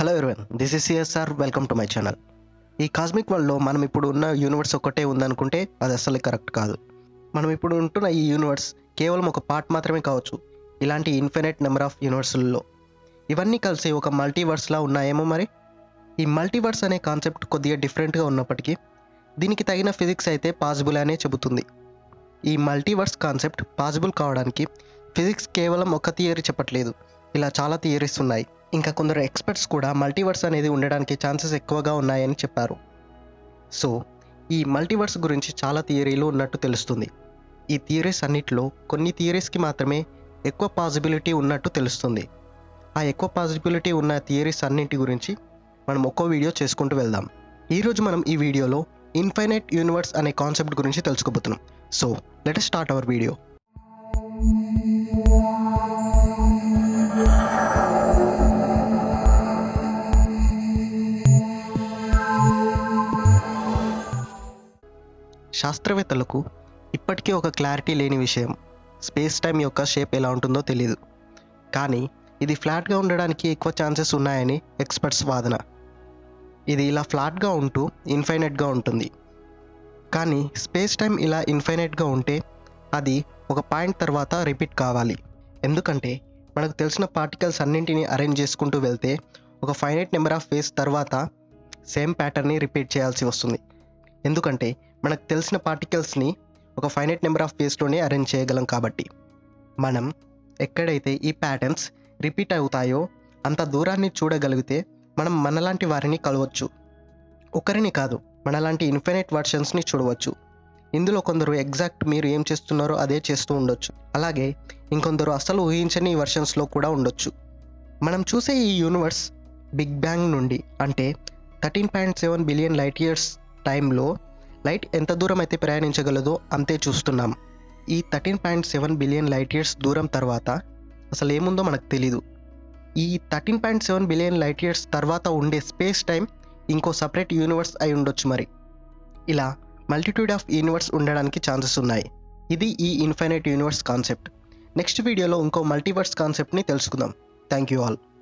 hello everyone this is CSR welcome to my channel ఈ cosmic వరల్డ్లో మనం ఇప్పుడు ఉన్న యూనివర్స్ ఒక్కటే ఉందనుకుంటే అది అస్సలు కరెక్ట్ కాదు మనం ఇప్పుడు ఉంటున్న ఈ యూనివర్స్ కేవలం ఒక పార్ట్ మాత్రమే కావచ్చు ఇలాంటి ఇన్ఫినైట్ నెంబర్ ఆఫ్ యూనివర్స్లలో ఇవన్నీ కలిసి ఒక మల్టీవర్స్లా ఉన్నాయేమో మరి ఈ మల్టీవర్స్ అనే కాన్సెప్ట్ కొద్దిగా డిఫరెంట్గా ఉన్నప్పటికీ దీనికి తగిన ఫిజిక్స్ అయితే పాసిబుల్ అనే చెబుతుంది ఈ మల్టీవర్స్ కాన్సెప్ట్ పాసిబుల్ కావడానికి ఫిజిక్స్ కేవలం ఒక థియరీ చెప్పట్లేదు ఇలా చాలా థియరీస్ ఉన్నాయి ఇంకా కొందరు ఎక్స్పర్ట్స్ కూడా మల్టీవర్స్ అనేది ఉండడానికి ఛాన్సెస్ ఎక్కువగా ఉన్నాయని చెప్పారు సో ఈ మల్టీవర్స్ గురించి చాలా థియరీలు ఉన్నట్టు తెలుస్తుంది ఈ థియరీస్ అన్నిటిలో కొన్ని థియరీస్కి మాత్రమే ఎక్కువ పాసిబిలిటీ ఉన్నట్టు తెలుస్తుంది ఆ ఎక్కువ పాసిబిలిటీ ఉన్న థియరీస్ అన్నింటి గురించి మనం ఒక్కో వీడియో చేసుకుంటూ వెళ్దాం ఈరోజు మనం ఈ వీడియోలో ఇన్ఫైనైట్ యూనివర్స్ అనే కాన్సెప్ట్ గురించి తెలుసుకోబోతున్నాం so let start our video శాస్త్రవేత్తలకు ఇప్పటికీ ఒక క్లారిటీ లేని విషయం స్పేస్ టైం యొక్క షేప్ ఎలా ఉంటుందో తెలియదు కానీ ఇది ఫ్లాట్గా ఉండడానికి ఎక్కువ ఛాన్సెస్ ఉన్నాయని ఎక్స్పర్ట్స్ వాదన ఇది ఇలా ఫ్లాట్గా ఉంటూ ఇన్ఫైనైట్గా ఉంటుంది కానీ స్పేస్ టైం ఇలా ఇన్ఫైనైట్గా ఉంటే అది ఒక పాయింట్ తర్వాత రిపీట్ కావాలి ఎందుకంటే మనకు తెలిసిన పార్టికల్స్ అన్నింటినీ అరేంజ్ చేసుకుంటూ వెళ్తే ఒక ఫైనైట్ నెంబర్ ఆఫ్ ఫేస్ తర్వాత సేమ్ ప్యాటర్న్ని రిపీట్ చేయాల్సి వస్తుంది ఎందుకంటే మనకు తెలిసిన పార్టికల్స్ని ఒక ఫైనైట్ నెంబర్ ఆఫ్ ఫేస్లోనే అరేంజ్ చేయగలం కాబట్టి మనం ఎక్కడైతే ఈ ప్యాటర్న్స్ రిపీట్ అవుతాయో అంత దూరాన్ని చూడగలిగితే మనం మనలాంటి వారిని కలవచ్చు ఒకరిని కాదు మనలాంటి ఇన్ఫినైట్ వర్షన్స్ని చూడవచ్చు ఇందులో కొందరు ఎగ్జాక్ట్ మీరు ఏం చేస్తున్నారో అదే చేస్తూ ఉండొచ్చు అలాగే ఇంకొందరు అసలు ఊహించని వర్షన్స్లో కూడా ఉండొచ్చు మనం చూసే ఈ యూనివర్స్ బిగ్ బ్యాంగ్ నుండి అంటే thirteen point seven billion light years టైంలో లైట్ ఎంత దూరం అయితే ప్రయాణించగలదో అంతే చూస్తున్నాం ఈ thirteen point seven billion light years దూరం తర్వాత అసలు ఏముందో మనకు తెలీదు ఈ thirteen point seven billion light years తర్వాత ఉండే స్పేస్ టైం ఇంకో సపరేట్ యూనివర్స్ అయి ఉండొచ్చు మరి ఇలా మల్టిట్యూడ్ ఆఫ్ యూనివర్స్ ఉండడానికి ఛాన్సెస్ ఉన్నాయి ఇది ఈ ఇన్ఫైనైట్ యూనివర్స్ కాన్సెప్ట్ నెక్స్ట్ వీడియోలో ఇంకో మల్టీవర్స్ కాన్సెప్ట్ని తెలుసుకుందాం థ్యాంక్ యూ ఆల్